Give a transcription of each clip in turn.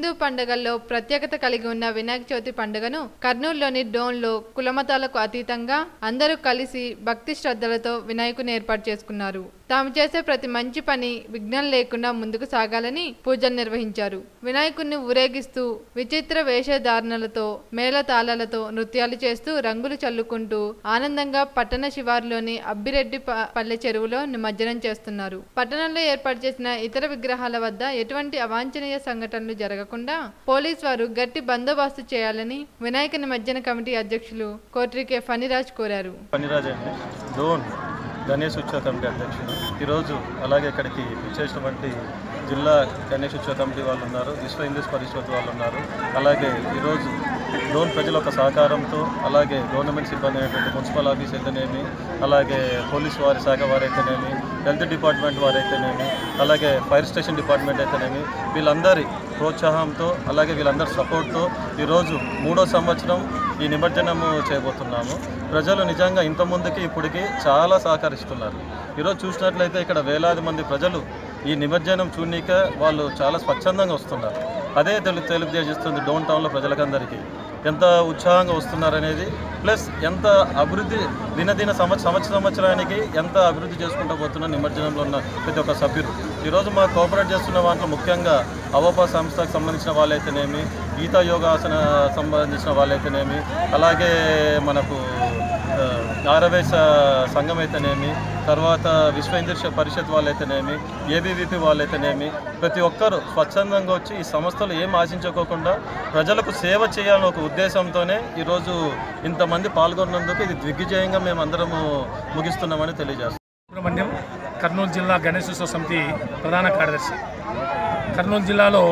పండుగల్లో ప్రత్యేకత కలిగి ఉన్న వినాయక చవితి పండుగను కర్నూలులోని డోన్లో కులమతాలకు అతీతంగా అందరూ కలిసి భక్తి శ్రద్ధలతో వినాయకుని ఏర్పాటు చేసుకున్నారు తాము చేసే ప్రతి మంచి పని విఘ్నం లేకుండా ముందుకు సాగాలని పూజలు నిర్వహించారు వినాయకుడిని ఊరేగిస్తూ విచిత్ర వేషధారణలతో మేళతాళాలతో నృత్యాలు చేస్తూ రంగులు చల్లుకుంటూ ఆనందంగా పట్టణ శివారులోని అబ్బిరెడ్డి ప- పల్లె చెరువులో నిమజ్జనం చేస్తున్నారు పట్టణంలో ఏర్పాటు చేసిన ఇతర విగ్రహాల వద్ద ఎటువంటి అవాంఛనీయ సంఘటనలు జరగకుండా పోలీస్ వారు గట్టి బందోబస్తు చేయాలని వినాయక నిమజ్జన కమిటీ అధ్యక్షులు కోట్రికే ఫణిరాజ్ కోరారు పనిరాజ్ అండి డోన్ గణేష్ ఉత్సవ కమిటీ అధ్యక్షుడు ఈరోజు అలాగే ఇక్కడికి ఇచ్చేసినటువంటి జిల్లా గణేష్ ఉత్సవ కమిటీ వాళ్ళు ఉన్నారు విశ్వ హిందూస్ పరిషత్ వాళ్ళు ఉన్నారు అలాగే ఈరోజు డోన్ ప్రజల యొక్క సహకారంతో అలాగే గవర్నమెంట్ సిబ్బంది అయినటువంటి మున్సిపల్ ఆఫీస్ అయితేనేమి అలాగే పోలీస్ వారి శాఖ వారైతేనేమి హెల్త్ డిపార్ట్మెంట్ వారైతేనేమి అలాగే ఫైర్ స్టేషన్ డిపార్ట్మెంట్ అయితేనేమి వీళ్ళందరి ప్రోత్సాహంతో అలాగే వీళ్ళందరి సపోర్ట్తో ఈరోజు మూడో సంవత్సరం ఈ నిమజ్జనము చేయబోతున్నాము ప్రజలు నిజంగా ఇంత ముందుకి ఇప్పటికి చాలా సహకరిస్తున్నారు ఈరోజు చూసినట్లయితే ఇక్కడ వేలాది మంది ప్రజలు ఈ నిమజ్జనం చూడనీక వాళ్ళు చాలా స్వచ్ఛందంగా వస్తున్నారు అదే తెలు తెలియజేస్తుంది డౌన్ టౌన్లో ప్రజలకందరికీ ఎంత ఉత్సాహంగా వస్తున్నారనేది ప్లస్ ఎంత అభివృద్ధి దినదిన సంవత్సర సంవత్సర సంవత్సరానికి ఎంత అభివృద్ధి చేసుకుంటూ పోతున్న నిమజ్జనంలో ఉన్న ప్రతి ఒక్క సభ్యులు ఈరోజు మా కోఆపరేట్ చేస్తున్న వాటిలో ముఖ్యంగా అవపా సంస్థకు సంబంధించిన వాళ్ళైతేనేమి గీతా యోగాసన సంబంధించిన వాళ్ళైతేనేమి అలాగే మనకు ఆ, ఆరవేశ సంఘం అయితేనేమి తర్వాత విశ్వ హిందూ పరిషత్ వాళ్ళైతేనేమి ఏబీవీపీ వాళ్ళైతేనేమి ప్రతి ఒక్కరూ స్వచ్ఛందంగా వచ్చి ఈ సంస్థలు ఏం ఆశించుకోకుండా ప్రజలకు సేవ చేయాలని ఒక ఉద్దేశంతోనే ఈరోజు ఇంతమంది పాల్గొన్నందుకు ఇది దిగ్విజయంగా మేము అందరము ముగిస్తున్నామని తెలియజేస్తాం సుబ్రహ్మణ్యం కర్నూలు జిల్లా గణేశోత్సవ సమితి ప్రధాన కార్యదర్శి కర్నూలు జిల్లాలో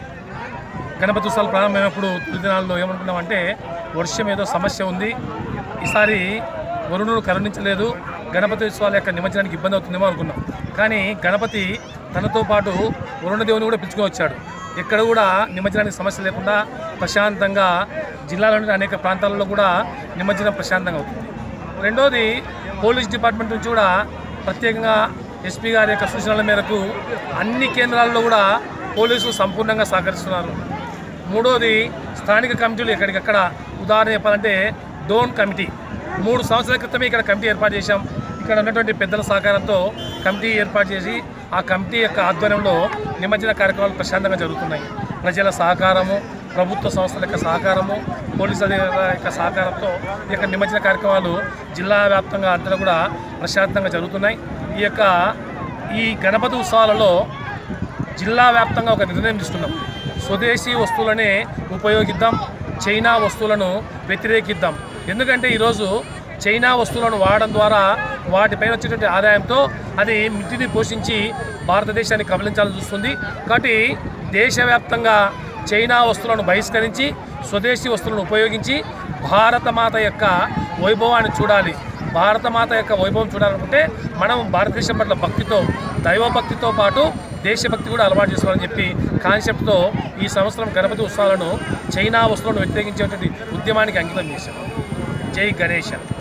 గణపతి ఉత్సవాలు ప్రారంభమైనప్పుడు తొలి దినాల్లో ఏమనుకున్నామంటే వర్షం ఏదో సమస్య ఉంది ఈసారి వరుణుడు కరుణించలేదు గణపతి ఉత్సవాల యొక్క నిమజ్జనానికి ఇబ్బంది అవుతుందేమో అనుకున్నాం కానీ గణపతి తనతో పాటు వరుణ దేవుని కూడా పిలుచుకొని వచ్చాడు ఎక్కడ కూడా నిమజ్జనానికి సమస్య లేకుండా ప్రశాంతంగా జిల్లాలోని అనేక ప్రాంతాలలో కూడా నిమజ్జనం ప్రశాంతంగా అవుతుంది రెండోది పోలీస్ డిపార్ట్మెంట్ నుంచి కూడా ప్రత్యేకంగా ఎస్పీ గారి యొక్క సూచనల మేరకు అన్ని కేంద్రాల్లో కూడా పోలీసులు సంపూర్ణంగా సహకరిస్తున్నారు మూడోది స్థానిక కమిటీలు ఎక్కడికక్కడ ఉదాహరణ చెప్పాలంటే డోన్ కమిటీ మూడు సంవత్సరాల క్రితమే ఇక్కడ కమిటీ ఏర్పాటు చేశాం ఇక్కడ ఉన్నటువంటి పెద్దల సహకారంతో కమిటీ ఏర్పాటు చేసి ఆ కమిటీ యొక్క ఆధ్వర్యంలో నిమజ్జన కార్యక్రమాలు ప్రశాంతంగా జరుగుతున్నాయి ప్రజల సహకారము ప్రభుత్వ సంస్థల యొక్క సహకారము పోలీసు అధికారుల యొక్క సహకారంతో ఈ యొక్క నిమజ్జన కార్యక్రమాలు జిల్లా వ్యాప్తంగా అంతా కూడా ప్రశాంతంగా జరుగుతున్నాయి ఈ యొక్క ఈ గణపతి ఉత్సవాలలో జిల్లా వ్యాప్తంగా ఒక నిర్ణయం తీసుకున్నాం స్వదేశీ వస్తువులనే ఉపయోగిద్దాం చైనా వస్తువులను వ్యతిరేకిద్దాం ఎందుకంటే ఈరోజు చైనా వస్తువులను వాడడం ద్వారా వాటిపైన వచ్చేటువంటి ఆదాయంతో అది మిట్టిని పోషించి భారతదేశాన్ని కబలించాలని చూస్తుంది కాబట్టి దేశవ్యాప్తంగా చైనా వస్తువులను బహిష్కరించి స్వదేశీ వస్తువులను ఉపయోగించి భారతమాత యొక్క వైభవాన్ని చూడాలి భారతమాత యొక్క వైభవం చూడాలనుకుంటే మనం భారతదేశం పట్ల భక్తితో దైవభక్తితో పాటు దేశభక్తి కూడా అలవాటు చేసుకోవాలని చెప్పి కాన్సెప్ట్తో ఈ సంవత్సరం గణపతి ఉత్సవాలను చైనా వస్తువులను వ్యతిరేకించేటువంటి ఉద్యమానికి అంకితం చేశాం జై గణేష్